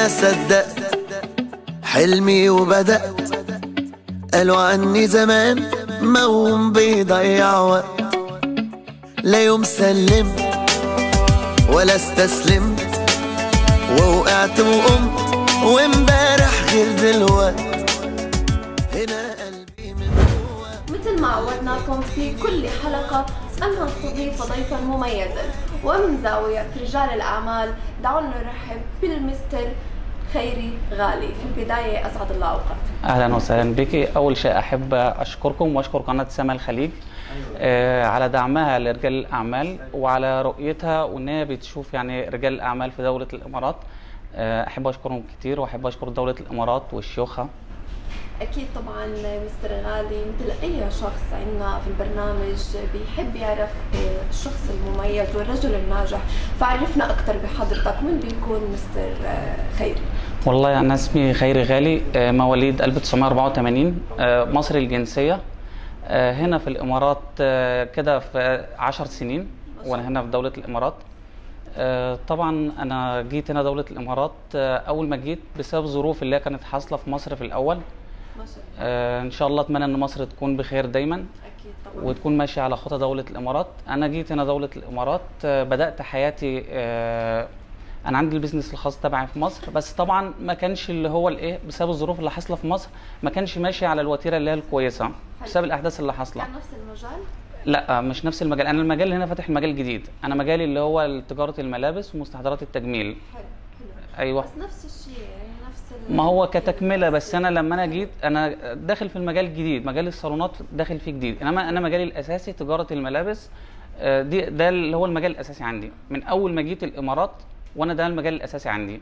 هنا صدقت حلمي وبدأت قالوا عني زمان موهوم بيضيع وقت لا يوم سلمت ولا استسلمت ووقعت وقمت وامبارح غير دلوقت هنا قلبي من جوا مثل ما عودناكم في كل حلقة أنها نستضيف ضيفا مميزا ومن زاوية رجال الأعمال دعونا نرحب بالمستر خيري غالي في البداية أسعد الله أوقاتك اهلا وسهلا بك اول شيء احب اشكركم واشكر قناه سما الخليج آه على دعمها لرجال الاعمال وعلى رؤيتها وان هي بتشوف يعني رجال الاعمال في دوله الامارات آه احب اشكرهم كتير واحب اشكر دوله الامارات وشيوخها أكيد طبعا مستر غالي مثل أي شخص عندنا في البرنامج بيحب يعرف الشخص المميز والرجل الناجح فعرفنا أكثر بحضرتك من بيكون مستر خيري والله انا اسمي خيري غالي آه مواليد 1984 آه مصري الجنسيه آه هنا في الامارات آه كده في 10 سنين وانا هنا في دوله الامارات آه، طبعا انا جيت هنا دوله الامارات آه، اول ما جيت بسبب ظروف اللي هي كانت حاصله في مصر في الاول ما شاء الله آه، ان شاء الله اتمنى ان مصر تكون بخير دايما أكيد طبعا وتكون ماشيه على خطى دوله الامارات انا جيت هنا دوله الامارات آه، بدات حياتي آه، انا عندي البيزنس الخاص تبعي في مصر بس طبعا ما كانش اللي هو الايه بسبب الظروف اللي حاصله في مصر ما كانش ماشي على الوتيره اللي هي الكويسه بسبب الاحداث اللي حاصله كان نفس المجال لا مش نفس المجال انا المجال اللي هنا فاتح مجال جديد انا مجالي اللي هو تجاره الملابس ومستحضرات التجميل حلو حلو ايوه بس نفس الشيء يعني نفس ال- ما هو كتكمله بس انا لما انا جيت انا داخل في المجال الجديد مجال الصالونات داخل فيه جديد انما انا مجالي الاساسي تجاره الملابس آه، دي ده اللي هو المجال الاساسي عندي من اول ما جيت الامارات وانا ده المجال الاساسي عندي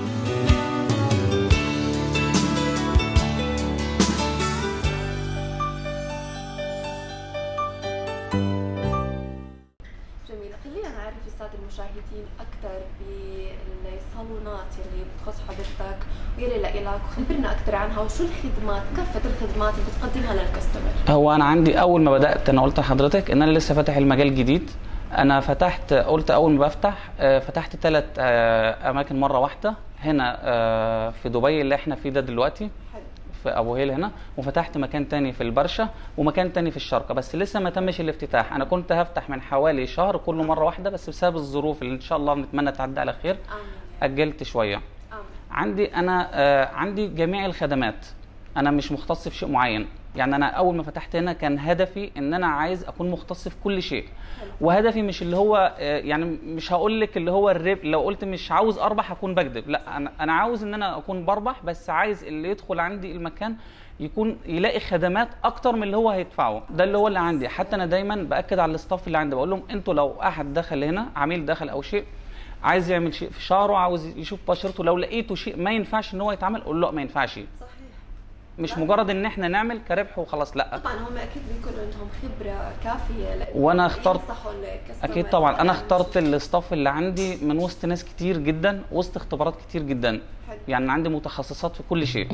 جميل خلينا نعرف السادة المشاهدين أكثر بالصالونات يلي بتخص حضرتك ويلي لإلك وخبرنا أكثر عنها وشو الخدمات كافة الخدمات اللي بتقدمها للكاستمر هو انا عندي اول ما بدات انا قلت لحضرتك ان انا لسه فاتح المجال جديد انا فتحت قلت اول ما بفتح آه، فتحت ثلاث اماكن مره واحده هنا آه، في دبي اللي احنا فيه ده دلوقتي حلو في ابو هيل هنا وفتحت مكان تاني في البرشا ومكان تاني في الشارقه بس لسه ما تمش الافتتاح انا كنت هفتح من حوالي شهر كله مره واحده بس بسبب الظروف اللي ان شاء الله نتمنى تعدي على خير آمين اجلت شويه آمين عندي انا آه، عندي جميع الخدمات انا مش مختص في شيء معين يعني انا اول ما فتحت هنا كان هدفي ان انا عايز اكون مختص في كل شيء حلو. وهدفي مش اللي هو آه، يعني مش هقول لك اللي هو الرب لو قلت مش عاوز اربح اكون بكذب لا انا انا عاوز ان انا اكون بربح بس عايز اللي يدخل عندي المكان يكون يلاقي خدمات اكتر من اللي هو هيدفعه ده اللي هو اللي عندي حتى انا دايما باكد على الاستاف اللي عندي بقول لهم انتوا لو احد دخل هنا عميل دخل او شيء عايز يعمل شيء في شعره عاوز يشوف بشرته لو لقيته شيء ما ينفعش ان هو يتعمل قول له ما ينفعش صحيح مش مجرد ان احنا نعمل كربح وخلاص لا طبعا هم أكيد بيكون عندهم خبرة كافية لإنهم وأنا اخترت- ينصحوا الكاستمر اكيد طبعا انا عن اخترت شيء. الاستاف اللي عندي من وسط ناس كتير جدا وسط اختبارات كتير جدا حلو. يعني عندي متخصصات في كل شيء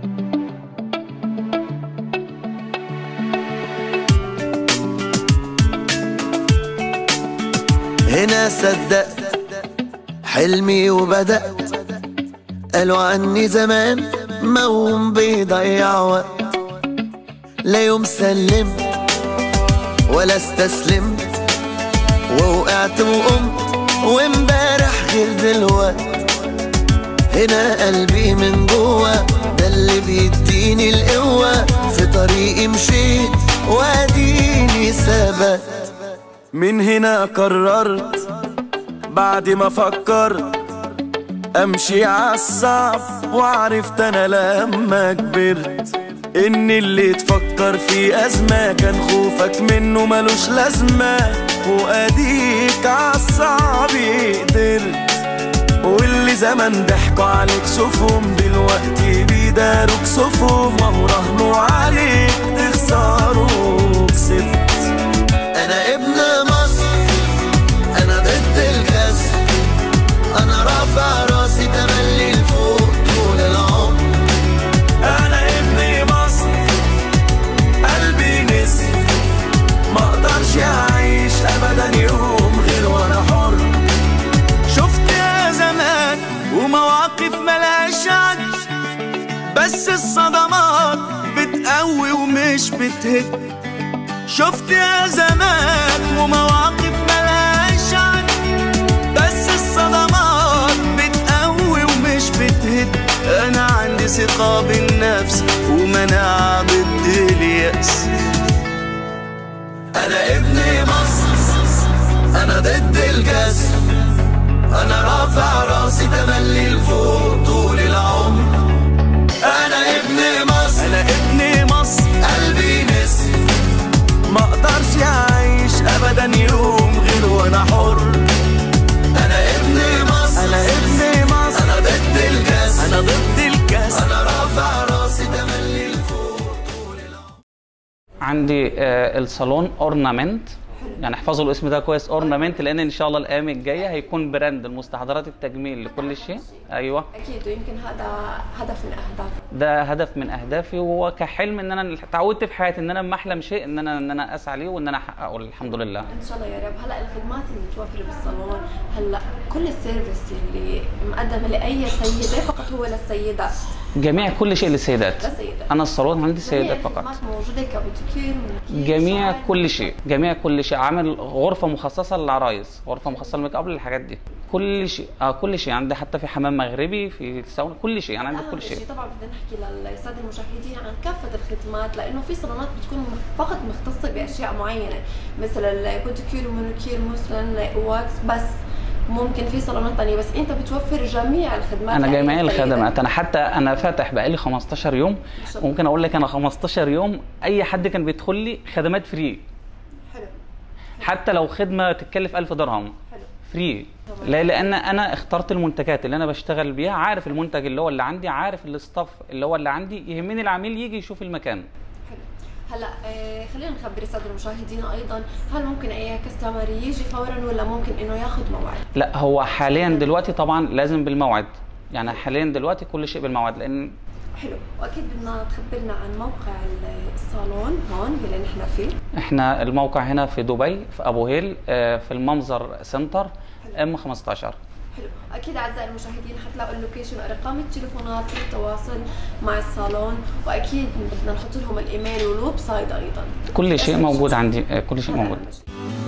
هنا صدقت حلمي وبدأت قالوا عني زمان موهوم بيضيع وقت لا يوم سلمت ولا استسلمت ووقعت وقمت وامبارح غير دلوقت هنا قلبي من جوا ده اللي بيديني القوة في طريقي مشيت واديني ثبت من هنا قررت بعد ما فكرت امشي عالصعب وعرفت انا لما كبرت ان اللي تفكر في ازمة كان خوفك منه ملوش لازمة واديك عالصعب قدرت واللي زمان ضحكوا عليك شوفهم دلوقتي بيداروك صفهم وهو راهنوا عليك تخسروا كسبت انا ابن مصر انا ضد الكسر انا رافع راسي تملي لفوق طول العمر انا ابن مصر قلبي نسر ما اقدرش اعيش ابدا يوم غير وانا حر شفت يا زمان ومواقف ملهاش بتهد شفت أزمات ومواقف ملهاش عد بس الصدمات بتقوي ومش بتهد أنا عندي ثقة بالنفس ومناعة ضد اليأس أنا ابن مصر أنا ضد الكسر أنا رافع راسي تملي لفوق طول العمر أنا ابن مصر أنا ابن مصر قلبي نسر ما اقدرش اعيش ابدا يوم غير وانا حر انا ابن مصر انا ابن مصر انا ضد الكاس انا ضد الكاس انا رافع راسي تملي لفوق طول العمر عندي آه، الصالون اورنامنت يعني احفظوا الاسم ده كويس اورنامنت لان ان شاء الله الايام الجايه هيكون براند المستحضرات التجميل لكل شيء ايوه اكيد ويمكن هذا هدف من اهدافك ده هدف من اهدافي وكحلم ان انا تعودت في حياتي ان انا لما احلم شيء ان انا ان انا اسعى ليه وان انا احققه الحمد لله ان شاء الله يا رب هلا الخدمات اللي متوفره بالصالون هلا كل السيرفيس اللي مقدمه لاي سيده فقط هو للسيدات جميع كل شيء للسيدات للسيدات انا الصالون عندي جميع سيدات فقط الخدمات موجوده كبوتيكير مونيكير، جميع شعر. كل شيء جميع كل شيء عامل غرفه مخصصه للعرايس غرفه مخصصه للميك اب للحاجات دي كل شيء اه كل شيء عندي حتى في حمام مغربي في ساونا كل شيء انا عندي أهم كل شيء شيء طبعا بدنا نحكي للساده المشاهدين عن كافه الخدمات لانه في صالونات بتكون فقط مختصه باشياء معينه مثل البوديكير ومانيكير مثلا واكس بس ممكن في صالونات ثانيه بس انت بتوفر جميع الخدمات انا لأي جميع سيدة. الخدمات انا حتى انا فاتح بقالي 15 يوم ما شاء الله. ممكن اقول لك انا 15 يوم اي حد كان بيدخل لي خدمات فري حلو حتى لو خدمه تتكلف 1000 درهم حلو فري تمام. لا لان انا اخترت المنتجات اللي انا بشتغل بيها عارف المنتج اللي هو اللي عندي عارف الاستاف اللي هو اللي عندي يهمني العميل يجي يشوف المكان حلو هلا آه خلينا نخبر الساده المشاهدين ايضا هل ممكن اي كاستمر يجي فورا ولا ممكن انه ياخذ موعد لا هو حاليا دلوقتي طبعا لازم بالموعد يعني حاليا دلوقتي كل شيء بالموعد لان حلو واكيد بدنا تخبرنا عن موقع الصالون هون اللي نحن فيه احنا الموقع هنا في دبي في ابو هيل آه، في المنظر سنتر ام 15 حلو اكيد اعزائي المشاهدين حتلاقوا اللوكيشن وارقام التليفونات للتواصل مع الصالون واكيد بدنا نحط لهم الايميل والويب سايت ايضا كل شيء بس موجود مش- عندي آه، كل شيء هذا موجود أهم شيء.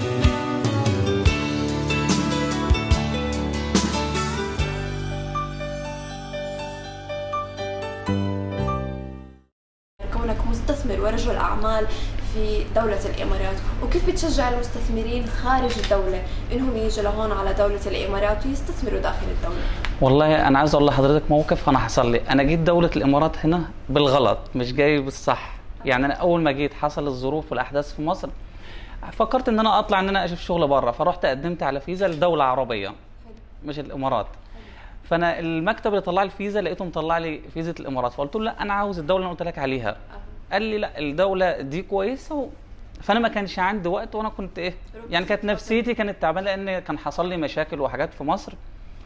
كونك مستثمر ورجل اعمال في دولة الامارات وكيف بتشجع المستثمرين خارج الدولة انهم يجوا لهون على دولة الامارات ويستثمروا داخل الدولة والله انا عايز اقول لحضرتك موقف انا حصل لي انا جيت دوله الامارات هنا بالغلط مش جاي بالصح يعني انا اول ما جيت حصل الظروف والاحداث في مصر فكرت ان انا اطلع ان انا اشوف شغل بره فرحت قدمت على فيزا لدوله عربيه مش الامارات فانا المكتب اللي طلع لي الفيزا لقيته مطلع لي فيزا الامارات فقلت له لا انا عاوز الدوله اللي أنا قلت لك عليها قال لي لا الدوله دي كويسه و... فانا ما كانش عندي وقت وانا كنت ايه يعني كانت نفسيتي كانت تعبانه لان كان حصل لي مشاكل وحاجات في مصر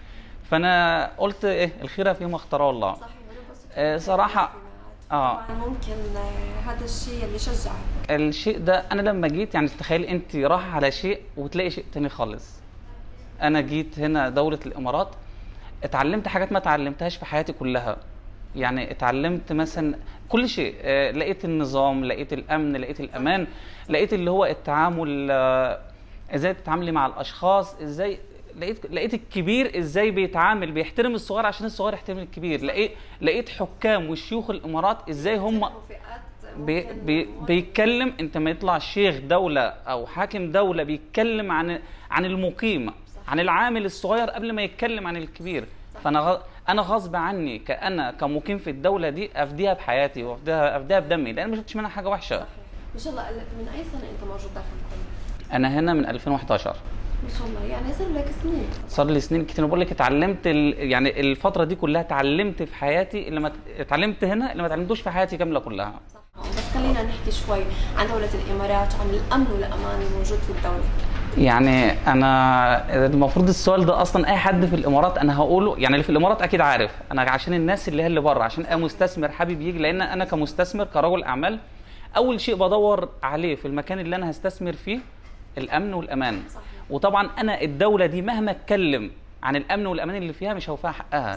فانا قلت ايه الخيره فيما اختاره الله صحيح ولو بس آه، صراحة، آه. طبعا ممكن آه، هذا الشيء اللي شجعك الشيء ده انا لما جيت يعني تخيل انت رايح على شيء وتلاقي شيء تاني خالص انا جيت هنا دولة الامارات اتعلمت حاجات ما اتعلمتهاش في حياتي كلها يعني اتعلمت مثلا كل شيء آه، لقيت النظام لقيت الامن لقيت الامان لقيت اللي هو التعامل آه، ازاي تتعاملي مع الاشخاص ازاي لقيت لقيت الكبير ازاي بيتعامل بيحترم الصغير عشان الصغير يحترم الكبير لقيت لقيت حكام وشيوخ الامارات ازاي هم فئات بي ممكن بي واحد- بيتكلم انت ما يطلع شيخ دوله او حاكم دوله بيتكلم عن عن المقيم عن العامل الصغير قبل ما يتكلم عن الكبير فانا غ... انا غصب عني كانا كمقيم في الدوله دي افديها بحياتي وافديها افديها بدمي لان ما شفتش منها حاجه وحشه صحيح. ما شاء الله من اي سنه انت موجود داخل الكويت؟ انا هنا من 2011 ما شاء الله يعني صار لك سنين صار لي سنين كتير أنا بقول لك اتعلمت ال... يعني الفتره دي كلها اتعلمت في حياتي اللي ما اتعلمت هنا اللي ما اتعلمتوش في حياتي كامله كلها صح بس خلينا نحكي شوي عن دولة الامارات عن الامن والامان الموجود في الدولة يعني انا المفروض السؤال ده اصلا اي حد في الامارات انا هقوله يعني اللي في الامارات اكيد عارف انا عشان الناس اللي هي اللي بره عشان اي مستثمر حابب يجي لان انا كمستثمر كرجل اعمال اول شيء بدور عليه في المكان اللي انا هستثمر فيه الامن والامان صحيح. وطبعا انا الدوله دي مهما اتكلم عن الامن والامان اللي فيها مش هوفيها حقها صحيح.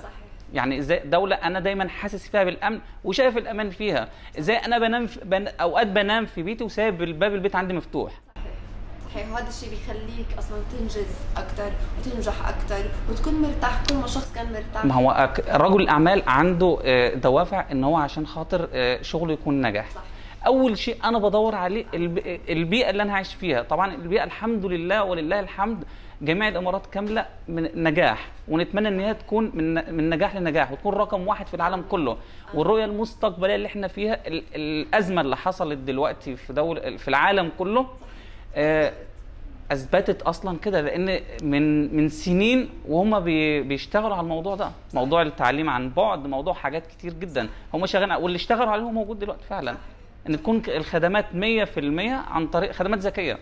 يعني ازاي دوله انا دايما حاسس فيها بالامن وشايف الامان فيها ازاي انا بنام في بن... اوقات بنام في بيتي وسايب الباب البيت عندي مفتوح صحيح وهذا الشيء بيخليك اصلا تنجز اكثر وتنجح اكثر وتكون مرتاح كل ما شخص كان مرتاح ما هو أك- رجل الاعمال عنده آه، دوافع ان هو عشان خاطر آه، شغله يكون نجاح صح. اول شيء انا بدور عليه الب- البيئه اللي انا عايش فيها طبعا البيئه الحمد لله ولله الحمد جميع الامارات كامله من نجاح ونتمنى ان هي تكون من من نجاح لنجاح وتكون رقم واحد في العالم كله والرؤيه المستقبليه اللي احنا فيها ال- الازمه اللي حصلت دلوقتي في دول في العالم كله آه، اثبتت اصلا كده لان من من سنين وهم بي بيشتغلوا على الموضوع ده موضوع التعليم عن بعد موضوع حاجات كتير جدا هم شغالين واللي اشتغلوا عليه هو موجود دلوقتي فعلا ان تكون الخدمات 100% عن طريق خدمات ذكيه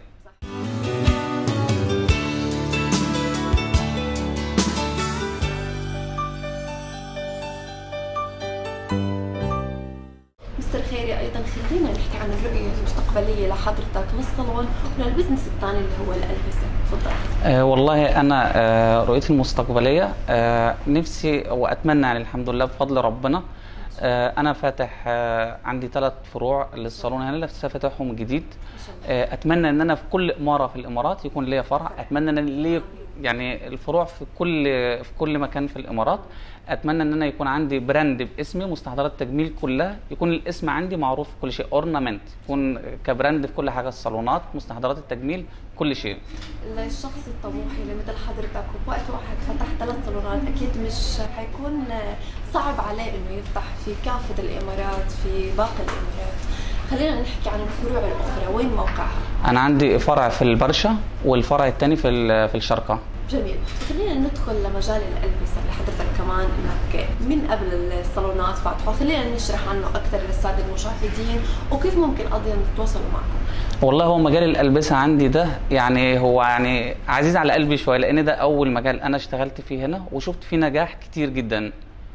مستر خيري ايضا خلينا نحكي عن الرؤيه المستقبليه لحضرتك للصالون وللبزنس الثاني اللي هو الالبسه تفضل آه والله انا آه رؤيتي المستقبليه آه نفسي واتمنى يعني الحمد لله بفضل ربنا آه انا فاتح آه عندي ثلاث فروع للصالون هنا لسه فاتحهم جديد آه اتمنى ان انا في كل اماره في الامارات يكون ليا فرع اتمنى ان ليا يعني الفروع في كل في كل مكان في الامارات اتمنى ان انا يكون عندي براند باسمي مستحضرات تجميل كلها يكون الاسم عندي معروف في كل شيء اورنامنت يكون كبراند في كل حاجه الصالونات مستحضرات التجميل كل شيء الشخص الطموحي اللي مثل حضرتك وبوقت واحد فتح ثلاث صالونات اكيد مش حيكون صعب عليه انه يفتح في كافه الامارات في باقي الامارات خلينا نحكي عن الفروع الاخرى وين موقعها انا عندي فرع في البرشا والفرع الثاني في ال- في الشرقه جميل خلينا ندخل لمجال الألبسة اللي حضرتك كمان انك من قبل الصالونات فاتحه خلينا نشرح عنه أكثر للسادة المشاهدين وكيف ممكن أيضا يتواصلوا معكم والله هو مجال الالبسه عندي ده يعني هو يعني عزيز على قلبي شويه لان ده اول مجال انا اشتغلت فيه هنا وشفت فيه نجاح كتير جدا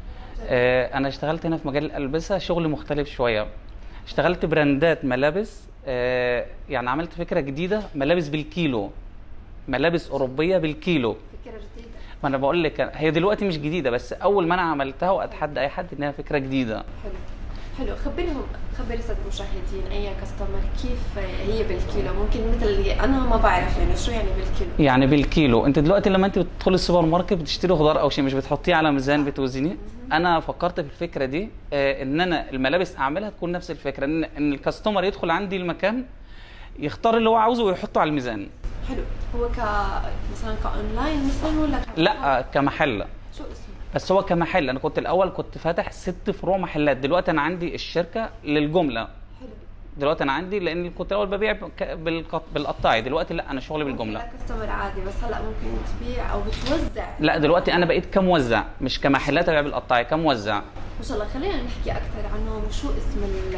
آه، انا اشتغلت هنا في مجال الالبسه شغل مختلف شويه اشتغلت براندات ملابس آه، يعني عملت فكره جديده ملابس بالكيلو ملابس اوروبيه بالكيلو فكرة جديدة ما انا بقول لك هي دلوقتي مش جديده بس اول ما انا عملتها واتحدى اي حد انها فكره جديده حلو حلو خبرهم خبري السادة المشاهدين أي كاستمر كيف هي بالكيلو ممكن مثل اللي أنا ما بعرف يعني شو يعني بالكيلو يعني بالكيلو انت دلوقتي لما انت بتدخلي السوبر ماركت بتشتري خضار او شيء مش بتحطيه على ميزان بتوزنيه انا فكرت في الفكره دي آه، ان انا الملابس اعملها تكون نفس الفكره ان ان الكاستمر يدخل عندي المكان يختار اللي هو عاوزه ويحطه على الميزان حلو هو ك مثلا كأونلاين مثلا ولا ك... لا كمحل شو اسمه؟ بس هو كمحل انا كنت الاول كنت فاتح ست فروع محلات دلوقتي انا عندي الشركه للجمله حلو دلوقتي انا عندي لان كنت الاول ببيع ك- بالقط- بالقطاعي دلوقتي لا انا شغلي بالجمله لا كاستمر عادي بس هلا ممكن تبيع او بتوزع لا دلوقتي انا بقيت كموزع مش كمحلات ابيع بالقطاعي كموزع ما شاء الله خلينا نحكي اكثر عنهم وشو اسم ال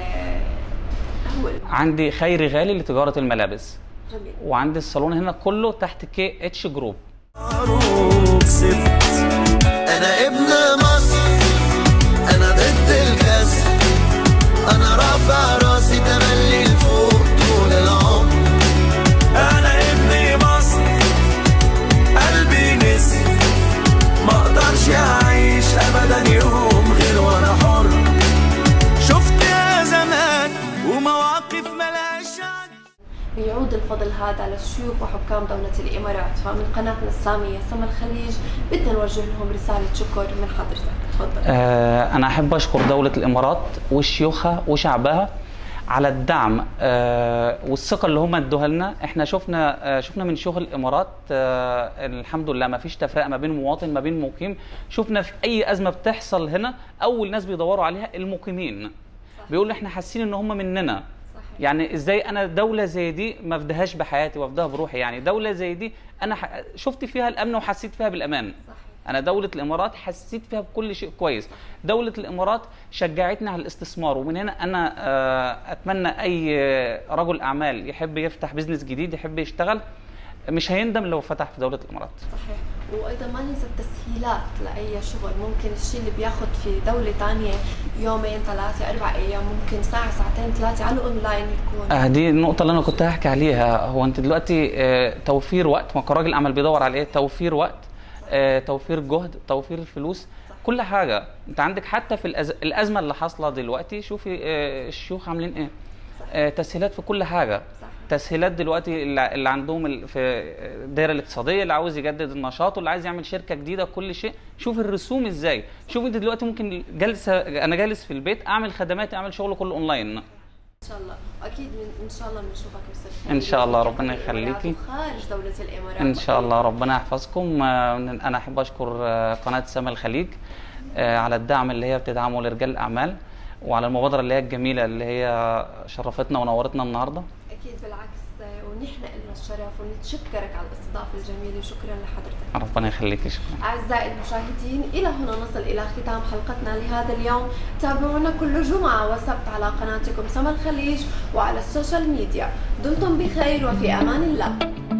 هو ال- عندي خيري غالي لتجاره الملابس جميل وعندي الصالون هنا كله تحت كي اتش جروب كسبت انا ابن مصر انا ضد الكسر انا رافع راسي تملي لفوق طول العمر انا ابن مصر قلبي نسر ما اقدرش اعيش ابدا يوم غير وانا حر شفت يا زمان ومواقف ملهاش عد بيعود الفضل هذا على الشيوخ وحكام دولة الإمارات فمن قناتنا السامية سما الخليج بدنا نوجه لهم رسالة شكر من حضرتك تفضل آه انا احب اشكر دوله الامارات وشيوخها وشعبها على الدعم آه والثقه اللي هم ادوها لنا احنا شفنا آه شفنا من شيوخ الامارات آه الحمد لله ما فيش تفرقه ما بين مواطن ما بين مقيم شفنا في اي ازمه بتحصل هنا اول ناس بيدوروا عليها المقيمين بيقولوا احنا حاسين ان هم مننا صحيح. يعني ازاي انا دوله زي دي ما افدهاش بحياتي وافدها بروحي يعني دوله زي دي انا ح... شفت فيها الامن وحسيت فيها بالامان صحيح. انا دوله الامارات حسيت فيها بكل شيء كويس دوله الامارات شجعتني على الاستثمار ومن هنا انا آه، اتمنى اي رجل اعمال يحب يفتح بزنس جديد يحب يشتغل مش هيندم لو فتح في دوله الامارات صحيح وايضا ما ننسى التسهيلات لاي شغل ممكن الشيء اللي بياخذ في دوله ثانيه يومين ثلاثه اربع ايام ممكن ساعه ساعتين ثلاثه على الاونلاين يكون آه دي النقطة اللي أنا كنت هحكي عليها هو أنت دلوقتي آه توفير وقت ما كان راجل أعمال بيدور على إيه توفير وقت آه توفير جهد توفير فلوس كل حاجه انت عندك حتى في الأز... الازمه اللي حاصله دلوقتي شوفي آه، الشيوخ عاملين ايه آه، تسهيلات في كل حاجه صح. تسهيلات دلوقتي اللي اللي عندهم ال- في الدائره الاقتصاديه اللي عاوز يجدد النشاط واللي عايز يعمل شركه جديده كل شيء شوف الرسوم ازاي شوف انت دلوقتي ممكن جالسه انا جالس في البيت اعمل خدمات اعمل شغل كله اونلاين ان شاء الله واكيد من ان شاء الله بنشوفك مستر إن شاء الله، خالد ربنا في الإمارات يخليكي. وخارج دوله الامارات ان شاء الله ربنا يحفظكم آه، انا احب اشكر آه، قناه سما الخليج آه، على الدعم اللي هي بتدعمه لرجال الاعمال وعلى المبادره اللي هي الجميله اللي هي شرفتنا ونورتنا النهارده اكيد بالعكس آه، ونحن لنا الشرف ونتشكرك على الاستضافه الجميله وشكرا لحضرتك ربنا يخليك شكرا أعزائي المشاهدين إلى هنا نصل إلى ختام حلقتنا لهذا اليوم تابعونا كل جمعة وسبت على قناتكم سما الخليج وعلى السوشيال ميديا دمتم بخير وفي أمان الله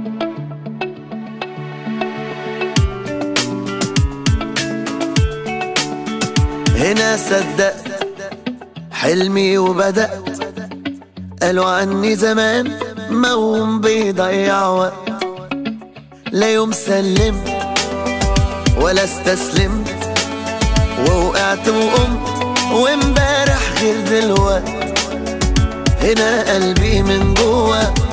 هنا صدقت حلمي وبدأت قالوا عني زمان موهوم بيضيع وقت لا يوم سلمت ولا استسلمت ووقعت وقمت وامبارح غير دلوقت هنا قلبي من جوه